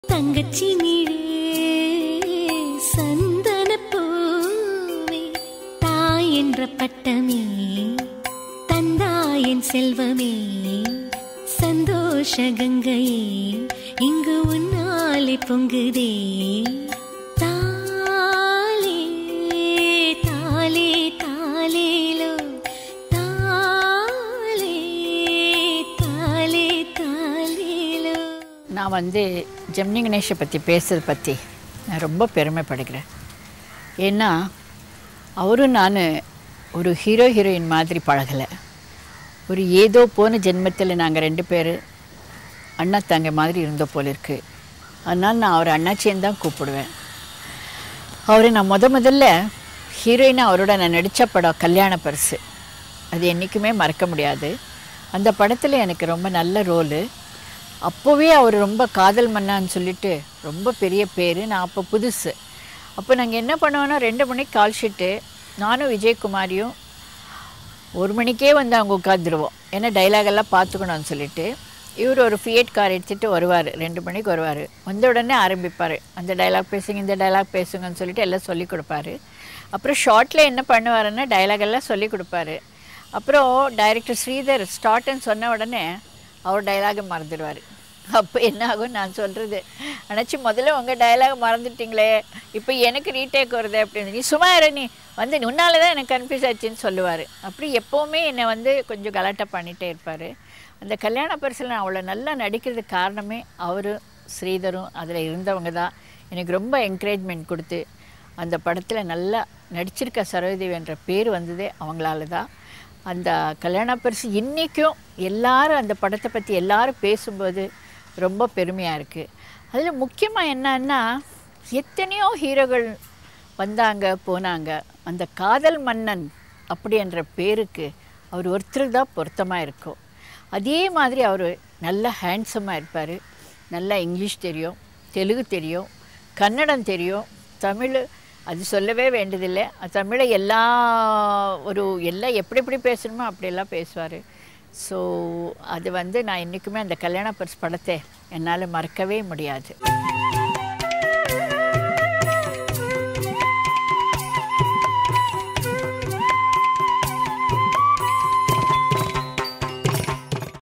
தங்கச்சி நீழே சந்தன பூவே தாய் என்ற பட்டமே தந்தாயன் செல்வமே சந்தோஷ கங்கையே இங்கு உன்னாலே பொங்குதே தாலே தாலே தாலேலோ தாலே தாலே தாலேலோ நான் வந்து ஜெமினி கணேஷை பற்றி பேசுறதை பற்றி நான் ரொம்ப பெருமைப்படுகிறேன் ஏன்னா அவரும் நான் ஒரு ஹீரோ ஹீரோயின் மாதிரி பழகலை ஒரு ஏதோ போன ஜென்மத்தில் நாங்கள் ரெண்டு பேர் அண்ணா தங்க மாதிரி இருந்த போல இருக்கு அதனால் நான் அவரை அண்ணாச்சின்னு தான் கூப்பிடுவேன் அவரை நான் முத முதல்ல ஹீரோயினாக அவரோட நான் நடித்த படம் கல்யாண பரிசு அது என்றைக்குமே மறக்க முடியாது அந்த படத்தில் எனக்கு ரொம்ப நல்ல ரோலு அப்போவே அவர் ரொம்ப காதல் மன்னான்னு சொல்லிட்டு ரொம்ப பெரிய பேர் நான் அப்போ புதுசு அப்போ நாங்கள் என்ன பண்ணுவோன்னா ரெண்டு மணிக்கு கால் ஷீட்டு நானும் விஜயகுமாரியும் ஒரு மணிக்கே வந்து அவங்க உட்காந்துருவோம் ஏன்னா டைலாக் எல்லாம் பார்த்துக்கணும்னு சொல்லிட்டு இவர் ஒரு ஃபியட் கார் எடுத்துகிட்டு வருவார் ரெண்டு மணிக்கு வருவார் வந்த உடனே ஆரம்பிப்பார் அந்த டைலாக் பேசுங்க இந்த டைலாக் பேசுங்கன்னு சொல்லிட்டு எல்லாம் சொல்லி கொடுப்பாரு அப்புறம் ஷார்ட்டில் என்ன பண்ணுவாருன்னா டைலாக் எல்லாம் சொல்லி கொடுப்பாரு அப்புறம் டைரக்டர் ஸ்ரீதர் ஸ்டார்ட்னு சொன்ன உடனே அவர் டைலாகை மறந்துடுவார் அப்போ என்ன ஆகும் நான் சொல்கிறது அணைச்சி முதல்ல உங்கள் டைலாக் மறந்துட்டீங்களே இப்போ எனக்கு ரீடேக் வருது அப்படின்னு நீ சும்மா இரு நீ வந்து உன்னால தான் எனக்கு கன்ஃபியூஸ் ஆச்சுன்னு சொல்லுவார் அப்படி எப்போவுமே என்னை வந்து கொஞ்சம் கலாட்டா பண்ணிகிட்டே இருப்பார் அந்த கல்யாண பரிசில் நான் அவ்வளோ நல்லா நடிக்கிறதுக்கு காரணமே அவரும் ஸ்ரீதரும் அதில் இருந்தவங்க தான் எனக்கு ரொம்ப என்கரேஜ்மெண்ட் கொடுத்து அந்த படத்தில் நல்லா நடிச்சிருக்க சரோதேவி என்ற பேர் வந்ததே அவங்களால தான் அந்த கல்யாண பரிசு இன்றைக்கும் எல்லாரும் அந்த படத்தை பற்றி எல்லாரும் பேசும்போது ரொம்ப பெருமையாக இருக்குது அதில் முக்கியமாக என்னன்னா எத்தனையோ ஹீரோகள் வந்தாங்க போனாங்க அந்த காதல் மன்னன் அப்படி என்ற பேருக்கு அவர் ஒருத்தர் தான் பொருத்தமாக இருக்கும் அதே மாதிரி அவர் நல்ல ஹேண்ட்ஸமாக இருப்பார் நல்லா இங்கிலீஷ் தெரியும் தெலுங்கு தெரியும் கன்னடம் தெரியும் தமிழ் அது சொல்லவே வேண்டியதில்லை அது தமிழை எல்லா ஒரு எல்லாம் எப்படி எப்படி பேசணுமோ அப்படியெல்லாம் பேசுவார் ஸோ அது வந்து நான் என்றைக்குமே அந்த கல்யாண பரிசு படத்தை என்னால் மறக்கவே முடியாது